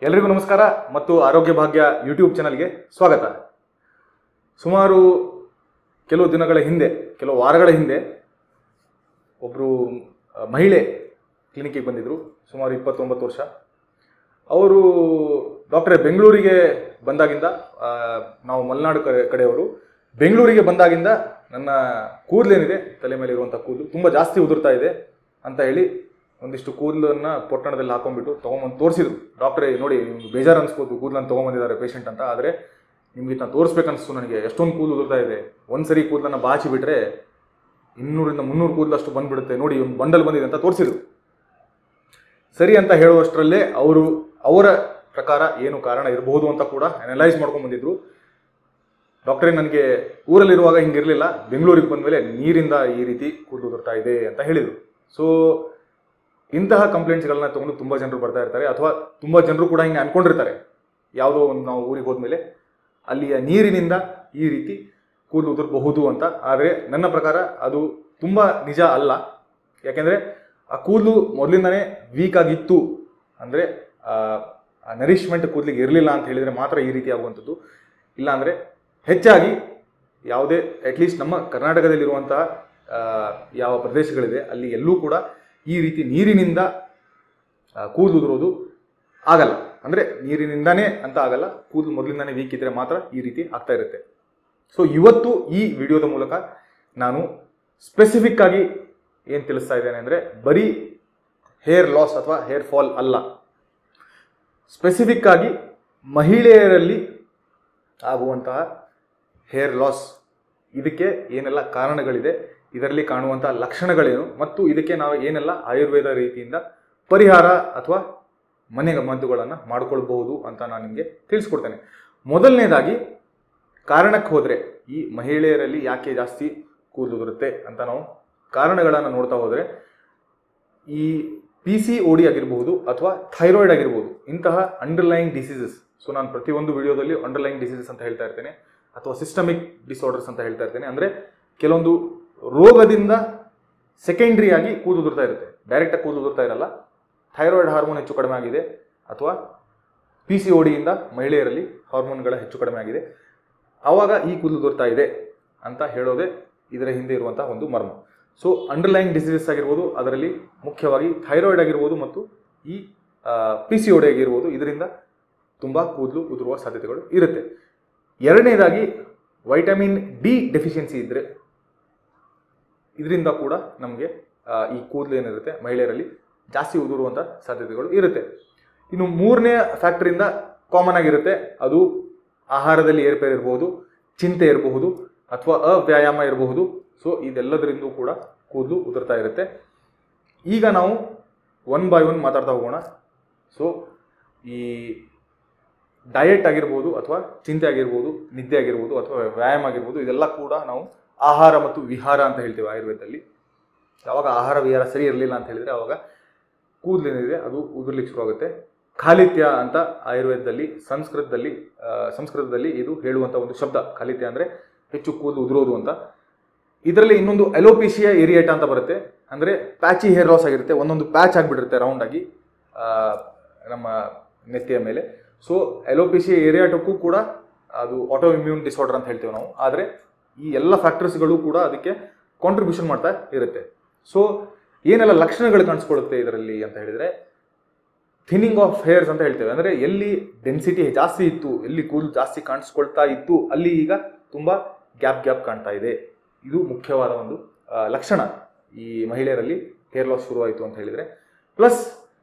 ಎಲ್ರಿಗೂ ನಮಸ್ಕಾರ ಮತ್ತು ಆರೋಗ್ಯ ಭಾಗ್ಯ ಯೂಟ್ಯೂಬ್ ಚಾನಲ್ಗೆ ಸ್ವಾಗತ ಸುಮಾರು ಕೆಲವು ದಿನಗಳ ಹಿಂದೆ ಕೆಲವು ವಾರಗಳ ಹಿಂದೆ ಒಬ್ಬರು ಮಹಿಳೆ ಕ್ಲಿನಿಕ್ಕಿಗೆ ಬಂದಿದ್ದರು ಸುಮಾರು ಇಪ್ಪತ್ತೊಂಬತ್ತು ವರ್ಷ ಅವರು ಡಾಕ್ಟ್ರೆ ಬೆಂಗಳೂರಿಗೆ ಬಂದಾಗಿಂದ ಆ, ನಾವು ಮಲೆನಾಡು ಕಡೆ ಕಡೆಯವರು ಬೆಂಗಳೂರಿಗೆ ಬಂದಾಗಿಂದ ನನ್ನ ಕೂದಲೇನಿದೆ ತಲೆ ಮೇಲೆ ಇರುವಂಥ ಕೂದಲು ತುಂಬ ಜಾಸ್ತಿ ಉದುರ್ತಾ ಇದೆ ಅಂತ ಹೇಳಿ ಒಂದಿಷ್ಟು ಕೂದಲನ್ನ ಪೊಟ್ಟಣದಲ್ಲಿ ಹಾಕೊಂಡ್ಬಿಟ್ಟು ತೊಗೊಂಬಂದು ತೋರಿಸಿದ್ರು ಡಾಕ್ಟ್ರೇ ನೋಡಿ ನಿಮ್ಗೆ ಬೇಜಾರು ಅನ್ಸ್ಬೋದು ಕೂದಲನ್ನು ತೊಗೊಂಬಂದಿದ್ದಾರೆ ಪೇಷಂಟ್ ಅಂತ ಆದರೆ ನಿಮ್ಗೆ ಇದನ್ನ ತೋರಿಸ್ಬೇಕನ್ನಿಸ್ತು ನನಗೆ ಎಷ್ಟೊಂದು ಕೂದಲು ಉದುರ್ತಾ ಇದೆ ಒಂದು ಸರಿ ಕೂದಲನ್ನು ಬಾಚಿ ಬಿಟ್ರೆ ಇನ್ನೂರಿಂದ ಮುನ್ನೂರು ಕೂದಲಷ್ಟು ಬಂದ್ಬಿಡುತ್ತೆ ನೋಡಿ ಒಂದು ಬಂಡಲ್ ಬಂದಿದೆ ಅಂತ ತೋರಿಸಿದ್ರು ಸರಿ ಅಂತ ಹೇಳುವಷ್ಟರಲ್ಲೇ ಅವರು ಅವರ ಪ್ರಕಾರ ಏನು ಕಾರಣ ಇರಬಹುದು ಅಂತ ಕೂಡ ಅನಲೈಸ್ ಮಾಡ್ಕೊಂಡು ಬಂದಿದ್ರು ಡಾಕ್ಟ್ರೇ ನನಗೆ ಊರಲ್ಲಿರುವಾಗ ಹಿಂಗಿರಲಿಲ್ಲ ಬೆಂಗಳೂರಿಗೆ ಬಂದಮೇಲೆ ನೀರಿಂದ ಈ ರೀತಿ ಕೂದಲು ಉದುರ್ತಾ ಇದೆ ಅಂತ ಹೇಳಿದರು ಸೊ ಇಂತಹ ಕಂಪ್ಲೇಂಟ್ಸ್ಗಳನ್ನ ತಗೊಂಡು ತುಂಬ ಜನರು ಬರ್ತಾ ಇರ್ತಾರೆ ಅಥವಾ ತುಂಬ ಜನರು ಕೂಡ ಹಿಂಗೆ ಅನ್ಕೊಂಡಿರ್ತಾರೆ ಯಾವುದೋ ಒಂದು ನಾವು ಊರಿಗೆ ಹೋದ್ಮೇಲೆ ಅಲ್ಲಿಯ ನೀರಿನಿಂದ ಈ ರೀತಿ ಕೂದಲು ಉದುರಬಹುದು ಅಂತ ಆದರೆ ನನ್ನ ಪ್ರಕಾರ ಅದು ತುಂಬ ನಿಜ ಅಲ್ಲ ಯಾಕೆಂದರೆ ಆ ಕೂದಲು ಮೊದಲಿಂದನೇ ವೀಕ್ ಆಗಿತ್ತು ಅಂದರೆ ನರಿಶ್ಮೆಂಟ್ ಕೂದಲಿಗೆ ಇರಲಿಲ್ಲ ಅಂತ ಹೇಳಿದರೆ ಮಾತ್ರ ಈ ರೀತಿ ಆಗುವಂಥದ್ದು ಇಲ್ಲಾಂದರೆ ಹೆಚ್ಚಾಗಿ ಯಾವುದೇ ಅಟ್ಲೀಸ್ಟ್ ನಮ್ಮ ಕರ್ನಾಟಕದಲ್ಲಿರುವಂತಹ ಆ, ಯಾವ ಪ್ರದೇಶಗಳಿದೆ ಅಲ್ಲಿ ಎಲ್ಲೂ ಕೂಡ ಈ ರೀತಿ ನೀರಿನಿಂದ ಆ, ಕೂದಲು ಉದುರೋದು ಆಗಲ್ಲ ಅಂದರೆ ನೀರಿನಿಂದಾನೇ ಅಂತ ಆಗಲ್ಲ ಕೂದಲು ಮೊದಲಿಂದಾನೇ ವೀಕ್ ಇದ್ದರೆ ಮಾತ್ರ ಈ ರೀತಿ ಆಗ್ತಾ ಇರುತ್ತೆ ಸೊ ಇವತ್ತು ಈ ವಿಡಿಯೋದ ಮೂಲಕ ನಾನು ಸ್ಪೆಸಿಫಿಕ್ ಆಗಿ ಏನು ತಿಳಿಸ್ತಾ ಇದ್ದೇನೆ ಅಂದರೆ ಬರೀ ಹೇರ್ ಲಾಸ್ ಅಥವಾ ಹೇರ್ ಫಾಲ್ ಅಲ್ಲ ಸ್ಪೆಸಿಫಿಕ್ ಆಗಿ ಮಹಿಳೆಯರಲ್ಲಿ ಆಗುವಂತಹ ಹೇರ್ ಲಾಸ್ ಇದಕ್ಕೆ ಏನೆಲ್ಲ ಕಾರಣಗಳಿದೆ ಇದರಲ್ಲಿ ಕಾಣುವಂತಹ ಲಕ್ಷಣಗಳೇನು ಮತ್ತು ಇದಕ್ಕೆ ನಾವು ಏನೆಲ್ಲ ಆಯುರ್ವೇದ ರೀತಿಯಿಂದ ಪರಿಹಾರ ಅಥವಾ ಮನೆ ಮದ್ದುಗಳನ್ನು ಮಾಡಿಕೊಳ್ಬಹುದು ಅಂತ ನಾನು ನಿಮಗೆ ತಿಳಿಸ್ಕೊಡ್ತೇನೆ ಮೊದಲನೇದಾಗಿ ಕಾರಣಕ್ಕೆ ಹೋದರೆ ಈ ಮಹಿಳೆಯರಲ್ಲಿ ಯಾಕೆ ಜಾಸ್ತಿ ಕೂದಲು ಬರುತ್ತೆ ಅಂತ ನಾವು ಕಾರಣಗಳನ್ನು ನೋಡ್ತಾ ಹೋದರೆ ಈ ಪಿ ಸಿ ಓ ಡಿ ಆಗಿರಬಹುದು ಅಥವಾ ಥೈರಾಯ್ಡ್ ಆಗಿರ್ಬೋದು ಇಂತಹ ಅಂಡರ್ಲೈಯಿಂಗ್ ಡಿಸೀಸಸ್ ಸೊ ನಾನು ಪ್ರತಿಯೊಂದು ವಿಡಿಯೋದಲ್ಲಿ ಅಂಡರ್ಲೈಯಿಂಗ್ ಡಿಸೀಸಸ್ ಅಂತ ಹೇಳ್ತಾ ಇರ್ತೇನೆ ಅಥವಾ ಸಿಸ್ಟಮಿಕ್ ಡಿಸಾರ್ಡರ್ಸ್ ಅಂತ ಹೇಳ್ತಾ ಇರ್ತೇನೆ ಅಂದರೆ ಕೆಲವೊಂದು ರೋಗದಿಂದ ಸೆಕೆಂಡ್ರಿ ಆಗಿ ಕೂದಲು ಉದುರ್ತಾ ಇರುತ್ತೆ ಡೈರೆಕ್ಟಾಗಿ ಕೂದಲು ಉದುರ್ತಾ ಇರಲ್ಲ ಥೈರಾಯ್ಡ್ ಹಾರ್ಮೋನ್ ಹೆಚ್ಚು ಕಡಿಮೆ ಆಗಿದೆ ಅಥವಾ ಪಿ ಸಿ ಓ ಡಿಯಿಂದ ಮಹಿಳೆಯರಲ್ಲಿ ಹಾರ್ಮೋನ್ಗಳ ಹೆಚ್ಚು ಕಡಿಮೆ ಆಗಿದೆ ಆವಾಗ ಈ ಕೂದಲು ಉದುರ್ತಾ ಇದೆ ಅಂತ ಹೇಳೋದೇ ಇದರ ಹಿಂದೆ ಇರುವಂತಹ ಒಂದು ಮರ್ಮ ಸೊ ಅಂಡರ್ಲೈನ್ ಡಿಸೀಸಸ್ ಆಗಿರ್ಬೋದು ಅದರಲ್ಲಿ ಮುಖ್ಯವಾಗಿ ಥೈರಾಯ್ಡ್ ಆಗಿರ್ಬೋದು ಮತ್ತು ಈ ಪಿ ಸಿ ಡಿ ಆಗಿರ್ಬೋದು ಇದರಿಂದ ತುಂಬ ಕೂದಲು ಉದುರುವ ಸಾಧ್ಯತೆಗಳು ಇರುತ್ತೆ ಎರಡನೇದಾಗಿ ವೈಟಮಿನ್ ಡಿ ಡೆಫಿಷಿಯನ್ಸಿ ಇದ್ದರೆ ಇದರಿಂದ ಕೂಡ ನಮಗೆ ಈ ಕೂದಲು ಏನಿರುತ್ತೆ ಮಹಿಳೆಯರಲ್ಲಿ ಜಾಸ್ತಿ ಉದುರುವಂಥ ಸಾಧ್ಯತೆಗಳು ಇರುತ್ತೆ ಇನ್ನು ಮೂರನೇ ಫ್ಯಾಕ್ಟರಿಂದ ಕಾಮನ್ ಆಗಿರುತ್ತೆ ಅದು ಆಹಾರದಲ್ಲಿ ಏರ್ಪೇರ್ ಇರಬಹುದು ಚಿಂತೆ ಇರಬಹುದು ಅಥವಾ ಅವ್ಯಾಯಾಮ ಇರಬಹುದು ಸೊ ಇದೆಲ್ಲದರಿಂದ ಕೂಡ ಕೂದಲು ಉದುರ್ತಾ ಇರುತ್ತೆ ಈಗ ನಾವು ಒನ್ ಬೈ ಒನ್ ಮಾತಾಡ್ತಾ ಹೋಗೋಣ ಸೊ ಈ ಡಯಟ್ ಆಗಿರ್ಬೋದು ಅಥವಾ ಚಿಂತೆ ಆಗಿರ್ಬೋದು ನಿದ್ದೆ ಆಗಿರ್ಬೋದು ಅಥವಾ ವ್ಯಾಯಾಮ ಆಗಿರ್ಬೋದು ಇದೆಲ್ಲ ಕೂಡ ನಾವು ಆಹಾರ ಮತ್ತು ವಿಹಾರ ಅಂತ ಹೇಳ್ತೀವಿ ಆಯುರ್ವೇದದಲ್ಲಿ ಯಾವಾಗ ಆಹಾರ ವಿಹಾರ ಸರಿ ಇರಲಿಲ್ಲ ಅಂತ ಹೇಳಿದರೆ ಆವಾಗ ಕೂದಲೇನಿದೆ ಅದು ಉದುರ್ಲಿಕ್ಕೆ ಶುರುವಾಗುತ್ತೆ ಖಾಲಿತ್ಯ ಅಂತ ಆಯುರ್ವೇದದಲ್ಲಿ ಸಂಸ್ಕೃತದಲ್ಲಿ ಆ, ಸಂಸ್ಕೃತದಲ್ಲಿ ಇದು ಹೇಳುವಂಥ ಒಂದು ಶಬ್ದ ಖಾಲಿತ್ಯ ಅಂದರೆ ಹೆಚ್ಚು ಕೂದಲು ಉದುರೋದು ಅಂತ ಇದರಲ್ಲಿ ಇನ್ನೊಂದು ಎಲೋಪೇಶಿಯಾ ಏರಿಯೇಟ ಅಂತ ಬರುತ್ತೆ ಅಂದರೆ ಪ್ಯಾಚಿ ಹೇರ್ ಲಾಸ್ ಆಗಿರುತ್ತೆ ಒಂದೊಂದು ಪ್ಯಾಚ್ ಆಗಿಬಿಟ್ಟಿರುತ್ತೆ ರೌಂಡಾಗಿ ನಮ್ಮ ನೆತ್ತಿಯ ಮೇಲೆ ಸೊ ಎಲೋಪೇಶಿಯಾ ಏರಿಯಾಟಕ್ಕೂ ಕೂಡ ಅದು ಆಟೋ ಇಮ್ಯೂನ್ ಡಿಸಾರ್ಡರ್ ಅಂತ ಹೇಳ್ತೀವಿ ನಾವು ಆದರೆ ಈ ಎಲ್ಲ ಫ್ಯಾಕ್ಟರ್ಸ್ಗಳು ಕೂಡ ಅದಕ್ಕೆ ಕಾಂಟ್ರಿಬ್ಯೂಷನ್ ಮಾಡ್ತಾ ಇರುತ್ತೆ ಸೊ ಏನೆಲ್ಲ ಲಕ್ಷಣಗಳು ಕಾಣಿಸ್ಕೊಳ್ಳುತ್ತೆ ಇದರಲ್ಲಿ ಅಂತ ಹೇಳಿದರೆ ಥಿನ್ನಿಂಗ್ ಆಫ್ ಹೇರ್ಸ್ ಅಂತ ಹೇಳ್ತೇವೆ ಅಂದರೆ ಎಲ್ಲಿ ಡೆನ್ಸಿಟಿ ಜಾಸ್ತಿ ಇತ್ತು ಎಲ್ಲಿ ಕೂದಲು ಜಾಸ್ತಿ ಕಾಣಿಸ್ಕೊಳ್ತಾ ಇತ್ತು ಅಲ್ಲಿ ಈಗ ತುಂಬ ಗ್ಯಾಪ್ ಗ್ಯಾಪ್ ಕಾಣ್ತಾ ಇದೆ ಇದು ಮುಖ್ಯವಾದ ಒಂದು ಆ, ಲಕ್ಷಣ ಈ ಮಹಿಳೆಯರಲ್ಲಿ ಹೇರ್ ಲಾಸ್ ಶುರುವಾಯಿತು ಅಂತ ಹೇಳಿದರೆ ಪ್ಲಸ್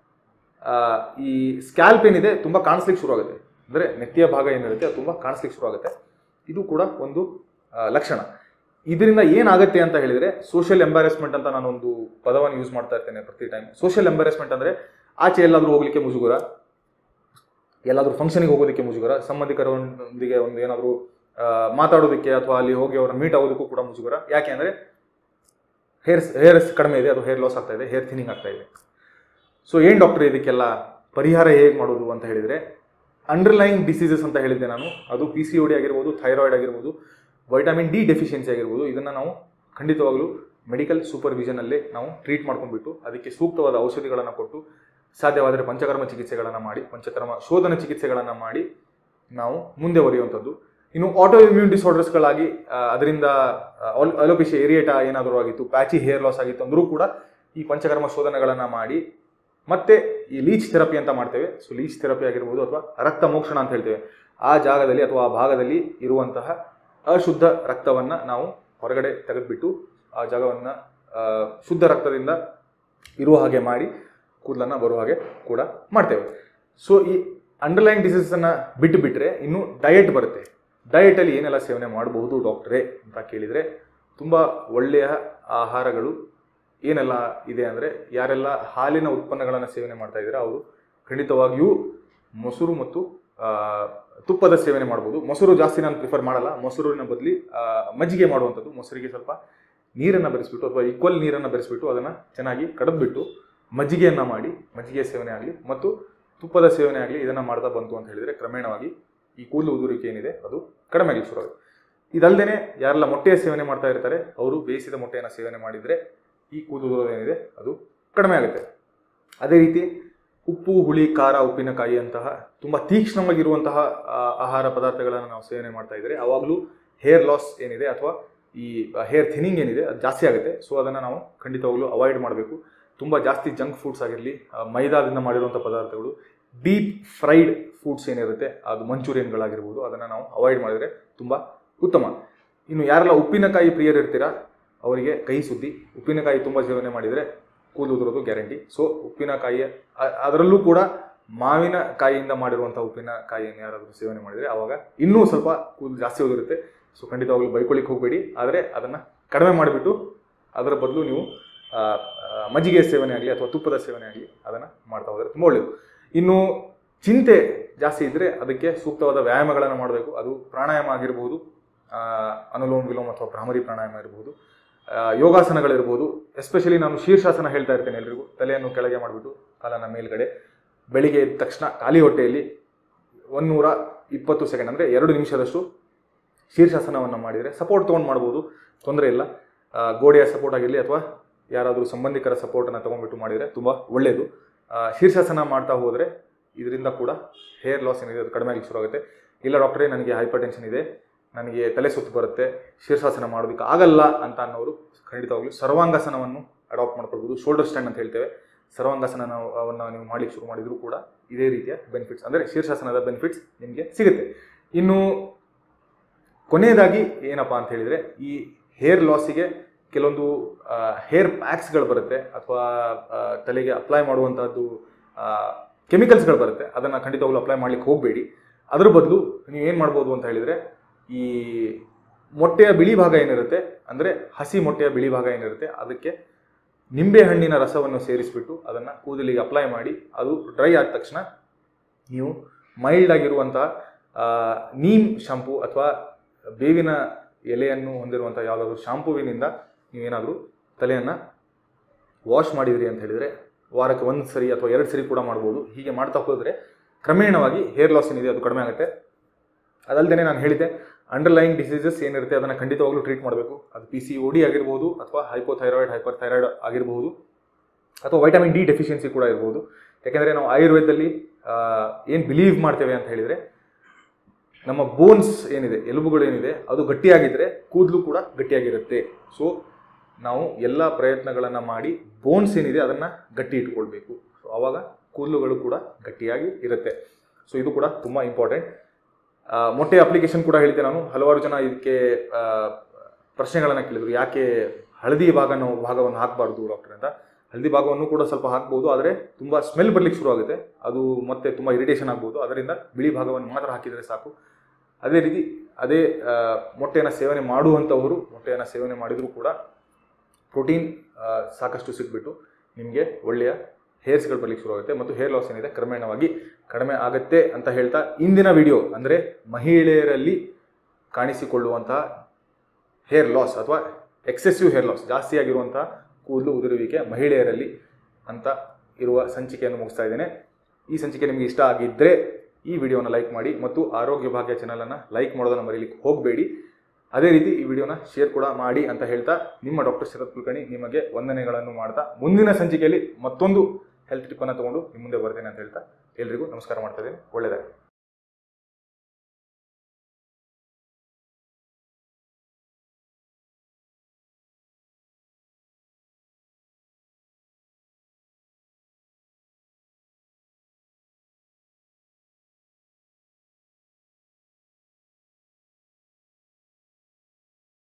ಈ ಸ್ಕ್ಯಾಲ್ಪ್ ಏನಿದೆ ತುಂಬ ಕಾಣಿಸ್ಲಿಕ್ಕೆ ಶುರುವಾಗುತ್ತೆ ಅಂದರೆ ನೆತ್ತಿಯ ಭಾಗ ಏನಿರುತ್ತೆ ಅದು ತುಂಬ ಕಾಣಿಸ್ಲಿಕ್ಕೆ ಶುರುವಾಗುತ್ತೆ ಇದು ಕೂಡ ಒಂದು ಆ, ಲಕ್ಷಣ ಇದರಿಂದ ಏನಾಗುತ್ತೆ ಅಂತ ಹೇಳಿದರೆ ಸೋಷಿಯಲ್ ಎಂಬಾರೆಸ್ಮೆಂಟ್ ಅಂತ ನಾನೊಂದು ಪದವನ್ನು ಯೂಸ್ ಮಾಡ್ತಾ ಇರ್ತೇನೆ ಪ್ರತಿ ಟೈಮ್ ಸೋಷಿಯಲ್ ಎಂಬಾರೆಸ್ಮೆಂಟ್ ಅಂದರೆ ಆಚೆ ಎಲ್ಲಾದರೂ ಹೋಗ್ಲಿಕ್ಕೆ ಮುಜುಗರ ಎಲ್ಲಾದರೂ ಫಂಕ್ಷನಿಗೆ ಹೋಗೋದಕ್ಕೆ ಮುಜುಗರ ಸಂಬಂಧಿಕರೊಂದಿಗೆ ಒಂದು ಏನಾದರೂ ಮಾತಾಡೋದಕ್ಕೆ ಅಥವಾ ಅಲ್ಲಿ ಹೋಗಿ ಅವ್ರನ್ನ ಮೀಟ್ ಆಗೋದಕ್ಕೂ ಕೂಡ ಮುಜುಗರ ಯಾಕೆ ಅಂದರೆ ಹೇರ್ ಹೇರ್ಸ್ ಕಡಿಮೆ ಇದೆ ಅದು ಹೇರ್ ಲಾಸ್ ಆಗ್ತಾ ಇದೆ ಹೇರ್ ಥಿನಿಂಗ್ ಆಗ್ತಾ ಇದೆ ಸೊ ಏನು ಡಾಕ್ಟರ್ ಇದಕ್ಕೆಲ್ಲ ಪರಿಹಾರ ಹೇಗೆ ಮಾಡೋದು ಅಂತ ಹೇಳಿದರೆ ಅಂಡರ್ಲೈನ್ ಡಿಸೀಸಸ್ ಅಂತ ಹೇಳಿದ್ದೆ ನಾನು ಅದು ಪಿ ಸಿ ಡಿ ಆಗಿರ್ಬೋದು ಥೈರಾಯ್ಡ್ ಆಗಿರ್ಬೋದು ವೈಟಮಿನ್ ಡಿ ಡೆಫಿಷಿಯನ್ಸಿ ಆಗಿರ್ಬೋದು ಇದನ್ನು ನಾವು ಖಂಡಿತವಾಗಲೂ ಮೆಡಿಕಲ್ ಸೂಪರ್ವಿಷನಲ್ಲೇ ನಾವು ಟ್ರೀಟ್ ಮಾಡ್ಕೊಂಡ್ಬಿಟ್ಟು ಅದಕ್ಕೆ ಸೂಕ್ತವಾದ ಔಷಧಿಗಳನ್ನು ಕೊಟ್ಟು ಸಾಧ್ಯವಾದರೆ ಪಂಚಕರ್ಮ ಚಿಕಿತ್ಸೆಗಳನ್ನು ಮಾಡಿ ಪಂಚಕರ್ಮ ಶೋಧನ ಚಿಕಿತ್ಸೆಗಳನ್ನು ಮಾಡಿ ನಾವು ಮುಂದೆ ಒರೆಯುವಂಥದ್ದು ಇನ್ನು ಆಟೋ ಇಮ್ಯೂನ್ ಡಿಸಾರ್ಡರ್ಸ್ಗಳಾಗಿ ಅದರಿಂದ ಅಲೋಪೇಶಿಯಾ ಏರಿಯೇಟಾ ಏನಾದರೂ ಆಗಿತ್ತು ಪ್ಯಾಚಿ ಹೇರ್ ಲಾಸ್ ಆಗಿತ್ತು ಅಂದರೂ ಕೂಡ ಈ ಪಂಚಕರ್ಮ ಶೋಧನೆಗಳನ್ನು ಮಾಡಿ ಮತ್ತೆ ಈ ಲೀಚ್ ಥೆರಪಿ ಅಂತ ಮಾಡ್ತೇವೆ ಸೊ ಲೀಚ್ ಥೆರಪಿ ಆಗಿರ್ಬೋದು ಅಥವಾ ರಕ್ತ ಮೋಕ್ಷಣ ಅಂತ ಹೇಳ್ತೇವೆ ಆ ಜಾಗದಲ್ಲಿ ಅಥವಾ ಆ ಭಾಗದಲ್ಲಿ ಇರುವಂತಹ ಅಶುದ್ಧ ರಕ್ತವನ್ನು ನಾವು ಹೊರಗಡೆ ತೆಗೆದುಬಿಟ್ಟು ಆ ಜಾಗವನ್ನು ಶುದ್ಧ ರಕ್ತದಿಂದ ಇರುವ ಹಾಗೆ ಮಾಡಿ ಕೂದಲನ್ನು ಬರುವ ಹಾಗೆ ಕೂಡ ಮಾಡ್ತೇವೆ ಸೊ ಈ ಅಂಡರ್ಲೈನ್ ಡಿಸೀಸನ್ನು ಬಿಟ್ಟು ಬಿಟ್ಟರೆ ಇನ್ನು ಡಯಟ್ ಬರುತ್ತೆ ಡಯಟಲ್ಲಿ ಏನೆಲ್ಲ ಸೇವನೆ ಮಾಡಬಹುದು ಡಾಕ್ಟ್ರೇ ಅಂತ ಕೇಳಿದರೆ ತುಂಬ ಒಳ್ಳೆಯ ಆಹಾರಗಳು ಏನೆಲ್ಲ ಇದೆ ಅಂದರೆ ಯಾರೆಲ್ಲ ಹಾಲಿನ ಉತ್ಪನ್ನಗಳನ್ನು ಸೇವನೆ ಮಾಡ್ತಾ ಇದ್ದಾರೆ ಅವರು ಖಂಡಿತವಾಗಿಯೂ ಮೊಸರು ಮತ್ತು ಆ, ತುಪ್ಪದ ಸೇವನೆ ಮಾಡ್ಬೋದು ಮೊಸರು ಜಾಸ್ತಿ ನಾನು ಪ್ರಿಫರ್ ಮಾಡಲ್ಲ ಮೊಸರಿನ ಬದಲಿ ಮಜ್ಜಿಗೆ ಮಾಡುವಂಥದ್ದು ಮೊಸರಿಗೆ ಸ್ವಲ್ಪ ನೀರನ್ನು ಬೆರೆಸ್ಬಿಟ್ಟು ಅಥವಾ ಈಕ್ವಲ್ ನೀರನ್ನು ಬೆರೆಸ್ಬಿಟ್ಟು ಅದನ್ನು ಚೆನ್ನಾಗಿ ಕಡಿದ್ಬಿಟ್ಟು ಮಜ್ಜಿಗೆಯನ್ನು ಮಾಡಿ ಮಜ್ಜಿಗೆ ಸೇವನೆ ಆಗಲಿ ಮತ್ತು ತುಪ್ಪದ ಸೇವನೆ ಆಗಲಿ ಇದನ್ನು ಮಾಡ್ತಾ ಬಂತು ಅಂತ ಹೇಳಿದರೆ ಕ್ರಮೇಣವಾಗಿ ಈ ಕೂದಲು ಉದುರಿಕೆ ಏನಿದೆ ಅದು ಕಡಿಮೆ ಆಗಲಿ ಶುರು ಆಗುತ್ತೆ ಇದಲ್ಲದೆ ಯಾರೆಲ್ಲ ಮೊಟ್ಟೆಯ ಸೇವನೆ ಮಾಡ್ತಾ ಇರ್ತಾರೆ ಅವರು ಬೇಯಿಸಿದ ಮೊಟ್ಟೆಯನ್ನು ಸೇವನೆ ಮಾಡಿದರೆ ಈ ಕೂದಲು ಉದುರೋದು ಏನಿದೆ ಅದು ಕಡಿಮೆ ಆಗುತ್ತೆ ಅದೇ ರೀತಿ ಉಪ್ಪು ಹುಳಿ ಖಾರ ಉಪ್ಪಿನಕಾಯಿ ಅಂತಹ ತುಂಬ ತೀಕ್ಷ್ಣವಾಗಿರುವಂತಹ ಆ, ಆಹಾರ ಪದಾರ್ಥಗಳನ್ನು ನಾವು ಸೇವನೆ ಮಾಡ್ತಾ ಇದ್ದರೆ ಆವಾಗಲೂ ಹೇರ್ ಲಾಸ್ ಏನಿದೆ ಅಥವಾ ಈ ಹೇರ್ ಥಿನಿಂಗ್ ಏನಿದೆ ಅದು ಜಾಸ್ತಿ ಆಗುತ್ತೆ ಸೊ ಅದನ್ನು ನಾವು ಖಂಡಿತವಾಗ್ಲೂ ಅವಾಯ್ಡ್ ಮಾಡಬೇಕು ತುಂಬ ಜಾಸ್ತಿ ಜಂಕ್ ಫುಡ್ಸ್ ಆಗಿರಲಿ ಮೈದಾದಿಂದ ಮಾಡಿರುವಂಥ ಪದಾರ್ಥಗಳು ಡೀಪ್ ಫ್ರೈಡ್ ಫುಡ್ಸ್ ಏನಿರುತ್ತೆ ಅದು ಮಂಚೂರಿಯನ್ಗಳಾಗಿರ್ಬೋದು ಅದನ್ನು ನಾವು ಅವಾಯ್ಡ್ ಮಾಡಿದರೆ ತುಂಬ ಉತ್ತಮ ಇನ್ನು ಯಾರೆಲ್ಲ ಉಪ್ಪಿನಕಾಯಿ ಪ್ರಿಯರು ಇರ್ತೀರಾ ಅವರಿಗೆ ಕಹಿ ಸುದ್ದಿ ಉಪ್ಪಿನಕಾಯಿ ತುಂಬ ಸೇವನೆ ಮಾಡಿದರೆ ಕೂದಲು ಉದುರೋದು ಗ್ಯಾರಂಟಿ ಸೊ ಉಪ್ಪಿನಕಾಯಿಯ ಅ- ಅದರಲ್ಲೂ ಕೂಡ ಮಾವಿನಕಾಯಿಯಿಂದ ಮಾಡಿರುವಂಥ ಉಪ್ಪಿನಕಾಯಿಯನ್ನು ಯಾರಾದರೂ ಸೇವನೆ ಮಾಡಿದರೆ ಆವಾಗ ಇನ್ನೂ ಸ್ವಲ್ಪ ಕೂದಲು ಜಾಸ್ತಿ ಉದುರುತ್ತೆ ಸೊ ಖಂಡಿತವಾಗ್ಲೂ ಬೈಕೊಳ್ಳಿಕ್ಕೆ ಹೋಗಬೇಡಿ ಆದರೆ ಅದನ್ನು ಕಡಿಮೆ ಮಾಡಿಬಿಟ್ಟು ಅದರ ಬದಲು ನೀವು ಆ, ಆ, ಮಜ್ಜಿಗೆ ಸೇವನೆ ಆಗಲಿ ಅಥವಾ ತುಪ್ಪದ ಸೇವನೆ ಆಗಲಿ ಅದನ್ನು ಮಾಡ್ತಾ ಹೋದರೆ ತುಂಬ ಒಳ್ಳೆಯದು ಇನ್ನು ಚಿಂತೆ ಜಾಸ್ತಿ ಇದ್ದರೆ ಅದಕ್ಕೆ ಸೂಕ್ತವಾದ ವ್ಯಾಯಾಮಗಳನ್ನು ಮಾಡಬೇಕು ಅದು ಪ್ರಾಣಾಯಾಮ ಆಗಿರ್ಬೋದು ಆ, ಅನುಲೋಮ ವಿಲೋಮ ಅಥವಾ ಭ್ರಾಮರಿ ಪ್ರಾಣಾಯಾಮ ಇರ್ಬೋದು ಆ, ಯೋಗಾಸನಗಳಿರ್ಬೋದು ಎಸ್ಪೆಷಲಿ ನಾನು ಶೀರ್ಷಾಸನ ಹೇಳ್ತಾ ಇರ್ತೇನೆ ಎಲ್ರಿಗೂ ತಲೆಯನ್ನು ಕೆಳಗೆ ಮಾಡಿಬಿಟ್ಟು ಕಾಲನ್ನ ಮೇಲ್ಗಡೆ ಬೆಳಿಗ್ಗೆ ಎದ್ದ ತಕ್ಷಣ ಖಾಲಿ ಹೊಟ್ಟೆಯಲ್ಲಿ ಒಂದೂರ ಇಪ್ಪತ್ತು ಸೆಕೆಂಡ್ ಅಂದರೆ ಎರಡು ನಿಮಿಷದಷ್ಟು ಶೀರ್ಷಾಸನವನ್ನು ಮಾಡಿದರೆ ಸಪೋರ್ಟ್ ತೊಗೊಂಡು ಮಾಡ್ಬೋದು ತೊಂದರೆ ಇಲ್ಲ ಆ, ಗೋಡೆಯ ಸಪೋರ್ಟ್ ಆಗಿರಲಿ ಅಥವಾ ಯಾರಾದರೂ ಸಂಬಂಧಿಕರ ಸಪೋರ್ಟನ್ನು ತೊಗೊಂಡ್ಬಿಟ್ಟು ಮಾಡಿದರೆ ತುಂಬ ಒಳ್ಳೆಯದು ಆ, ಶೀರ್ಷಾಸನ ಮಾಡ್ತಾ ಹೋದರೆ ಇದರಿಂದ ಕೂಡ ಹೇರ್ ಲಾಸ್ ಏನಿದೆ ಅದು ಕಡಿಮೆ ಆಗಲಿಕ್ಕೆ ಶುರು ಆಗುತ್ತೆ ಇಲ್ಲ ಡಾಕ್ಟ್ರೇ ನನಗೆ ಹೈಪರ್ ಟೆನ್ಷನ್ ಇದೆ ನನಗೆ ತಲೆ ಸುತ್ತು ಬರುತ್ತೆ ಶೀರ್ಷಾಸನ ಮಾಡೋದಕ್ಕೆ ಆಗಲ್ಲ ಅಂತ ಅನ್ನೋರು ಖಂಡಿತವಾಗ್ಲೂ ಸರ್ವಾಂಗಾಸನವನ್ನು ಅಡಾಪ್ಟ್ ಮಾಡ್ಕೊಳ್ಬೋದು ಶೋಲ್ಡರ್ ಸ್ಟ್ಯಾಂಡ್ ಅಂತ ಹೇಳ್ತೇವೆ ಸರ್ವಾಂಗಾಸನ ನಾವು ಅವನ್ನು ನೀವು ಮಾಡ್ಲಿಕ್ಕೆ ಶುರು ಮಾಡಿದರೂ ಕೂಡ ಇದೇ ರೀತಿಯ ಬೆನಿಫಿಟ್ಸ್ ಅಂದರೆ ಶೀರ್ಷಾಸನದ ಬೆನಿಫಿಟ್ಸ್ ನಿಮಗೆ ಸಿಗುತ್ತೆ ಇನ್ನು ಕೊನೆಯದಾಗಿ ಏನಪ್ಪ ಅಂತ ಹೇಳಿದರೆ ಈ ಹೇರ್ ಲಾಸಿಗೆ ಕೆಲವೊಂದು ಹೇರ್ ಪ್ಯಾಕ್ಸ್ಗಳು ಬರುತ್ತೆ ಅಥವಾ ಆ, ತಲೆಗೆ ಅಪ್ಲೈ ಮಾಡುವಂಥದ್ದು ಕೆಮಿಕಲ್ಸ್ಗಳು ಬರುತ್ತೆ ಅದನ್ನು ಖಂಡಿತವಾಗ್ಲೂ ಅಪ್ಲೈ ಮಾಡ್ಲಿಕ್ಕೆ ಹೋಗಬೇಡಿ ಅದ್ರ ಬದಲು ನೀವು ಏನು ಮಾಡ್ಬೋದು ಅಂತ ಹೇಳಿದರೆ ಈ ಮೊಟ್ಟೆಯ ಬಿಳಿ ಭಾಗ ಏನಿರುತ್ತೆ ಅಂದರೆ ಹಸಿ ಮೊಟ್ಟೆಯ ಬಿಳಿ ಭಾಗ ಏನಿರುತ್ತೆ ಅದಕ್ಕೆ ನಿಂಬೆ ಹಣ್ಣಿನ ರಸವನ್ನು ಸೇರಿಸಿಬಿಟ್ಟು ಅದನ್ನು ಕೂದಲಿಗೆ ಅಪ್ಲೈ ಮಾಡಿ ಅದು ಡ್ರೈ ಆದ ತಕ್ಷಣ ನೀವು ಮೈಲ್ಡ್ ಆಗಿರುವಂತಹ ಆ, ನೀಮ್ ಶಾಂಪೂ ಅಥವಾ ಬೇವಿನ ಎಲೆಯನ್ನು ಹೊಂದಿರುವಂಥ ಯಾವುದಾದ್ರೂ ಶಾಂಪೂವಿನಿಂದ ನೀವೇನಾದರೂ ತಲೆಯನ್ನು ವಾಶ್ ಮಾಡಿದ್ರಿ ಅಂತ ಹೇಳಿದರೆ ವಾರಕ್ಕೆ ಒಂದು ಸರಿ ಅಥವಾ ಎರಡು ಸರಿ ಕೂಡ ಮಾಡ್ಬೋದು ಹೀಗೆ ಮಾಡ್ತಾ ಹೋದರೆ ಕ್ರಮೇಣವಾಗಿ ಹೇರ್ ಲಾಸ್ ಏನಿದೆ ಅದು ಕಡಿಮೆ ಆಗುತ್ತೆ ಅದಲ್ಲದೆ ನಾನು ಹೇಳಿದ್ದೆ ಅಂಡರ್ಲೈನ್ ಡಿಸೀಸಸ್ ಏನಿರುತ್ತೆ ಅದನ್ನು ಖಂಡಿತವಾಗ್ಲೂ ಟ್ರೀಟ್ ಮಾಡಬೇಕು ಅದು ಪಿ ಸಿ ಓ ಡಿ ಆಗಿರ್ಬೋದು ಅಥವಾ ಹೈಪೋಥೈರಾಯ್ಡ್ ಹೈಪರ್ ಥೈರಾಯ್ಡ್ ಆಗಿರಬಹುದು ಅಥವಾ ವೈಟಮಿನ್ ಡಿ ಡೆಫಿಷಿಯನ್ಸಿ ಕೂಡ ಇರ್ಬೋದು ಯಾಕೆಂದರೆ ನಾವು ಆಯುರ್ವೇದದಲ್ಲಿ ಏನು ಬಿಲೀವ್ ಮಾಡ್ತೇವೆ ಅಂತ ಹೇಳಿದರೆ ನಮ್ಮ ಬೋನ್ಸ್ ಏನಿದೆ ಎಲುಬುಗಳು ಏನಿದೆ ಅದು ಗಟ್ಟಿಯಾಗಿದ್ದರೆ ಕೂದಲು ಕೂಡ ಗಟ್ಟಿಯಾಗಿರುತ್ತೆ ಸೊ ನಾವು ಎಲ್ಲ ಪ್ರಯತ್ನಗಳನ್ನು ಮಾಡಿ ಬೋನ್ಸ್ ಏನಿದೆ ಅದನ್ನು ಗಟ್ಟಿ ಇಟ್ಕೊಳ್ಬೇಕು ಸೊ ಆವಾಗ ಕೂದಲುಗಳು ಕೂಡ ಗಟ್ಟಿಯಾಗಿ ಇರುತ್ತೆ ಸೊ ಇದು ಕೂಡ ತುಂಬ ಇಂಪಾರ್ಟೆಂಟ್ ಮೊಟ್ಟೆ ಅಪ್ಲಿಕೇಶನ್ ಕೂಡ ಹೇಳಿದ್ದೆ ನಾನು ಹಲವಾರು ಜನ ಇದಕ್ಕೆ ಆ, ಪ್ರಶ್ನೆಗಳನ್ನು ಕೇಳಿದ್ರು ಯಾಕೆ ಹಳದಿ ಭಾಗನ ಭಾಗವನ್ನು ಹಾಕಬಾರ್ದು ಡಾಕ್ಟರ್ ಅಂತ ಹಳದಿ ಭಾಗವನ್ನು ಕೂಡ ಸ್ವಲ್ಪ ಹಾಕ್ಬೋದು ಆದರೆ ತುಂಬ ಸ್ಮೆಲ್ ಬರ್ಲಿಕ್ಕೆ ಶುರು ಆಗುತ್ತೆ ಅದು ಮತ್ತೆ ತುಂಬ ಇರಿಟೇಷನ್ ಆಗ್ಬೋದು ಅದರಿಂದ ಬಿಳಿ ಭಾಗವನ್ನು ಮಾತ್ರ ಹಾಕಿದರೆ ಸಾಕು ಅದೇ ರೀತಿ ಅದೇ ಆ, ಮೊಟ್ಟೆಯನ್ನು ಸೇವನೆ ಮಾಡುವಂಥವರು ಮೊಟ್ಟೆಯನ್ನು ಸೇವನೆ ಮಾಡಿದರೂ ಕೂಡ ಪ್ರೋಟೀನ್ ಸಾಕಷ್ಟು ಸಿಕ್ಬಿಟ್ಟು ನಿಮಗೆ ಒಳ್ಳೆಯ ಹೇರ್ಸ್ಗಳು ಬರ್ಲಿಕ್ಕೆ ಶುರು ಆಗುತ್ತೆ ಮತ್ತು ಹೇರ್ ಲಾಸ್ ಏನಿದೆ ಕ್ರಮೇಣವಾಗಿ ಕಡಿಮೆ ಆಗುತ್ತೆ ಅಂತ ಹೇಳ್ತಾ ಇಂದಿನ ವಿಡಿಯೋ ಅಂದರೆ ಮಹಿಳೆಯರಲ್ಲಿ ಕಾಣಿಸಿಕೊಳ್ಳುವಂತಹ ಹೇರ್ ಲಾಸ್ ಅಥವಾ ಎಕ್ಸೆಸಿವ್ ಹೇರ್ ಲಾಸ್ ಜಾಸ್ತಿ ಆಗಿರುವಂತಹ ಕೂದಲು ಉದುರುವಿಕೆ ಮಹಿಳೆಯರಲ್ಲಿ ಅಂತ ಇರುವ ಸಂಚಿಕೆಯನ್ನು ಮುಗಿಸ್ತಾ ಇದ್ದೇನೆ ಈ ಸಂಚಿಕೆ ನಿಮಗೆ ಇಷ್ಟ ಆಗಿದ್ದರೆ ಈ ವಿಡಿಯೋನ ಲೈಕ್ ಮಾಡಿ ಮತ್ತು ಆರೋಗ್ಯ ಭಾಗ್ಯ ಚಾನಲನ್ನು ಲೈಕ್ ಮಾಡೋದನ್ನು ಮರೀಲಿಕ್ಕೆ ಹೋಗಬೇಡಿ ಅದೇ ರೀತಿ ಈ ವಿಡಿಯೋನ ಶೇರ್ ಕೂಡ ಮಾಡಿ ಅಂತ ಹೇಳ್ತಾ ನಿಮ್ಮ ಡಾಕ್ಟರ್ ಶರತ್ ಕುಲಕರ್ಣಿ ನಿಮಗೆ ವಂದನೆಗಳನ್ನು ಮಾಡ್ತಾ ಮುಂದಿನ ಸಂಚಿಕೆಯಲ್ಲಿ ಮತ್ತೊಂದು ಹೆಲ್ತ್ ಟಿಪ್ಪನ್ನು ತೊಗೊಂಡು ನಿಮ್ಮ ಮುಂದೆ ಬರ್ತೇನೆ ಅಂತ ಹೇಳ್ತಾ ಎಲ್ರಿಗೂ ನಮಸ್ಕಾರ ಮಾಡ್ತಾ ಇದ್ದೀನಿ ಒಳ್ಳೆಯದಾಗಲಿ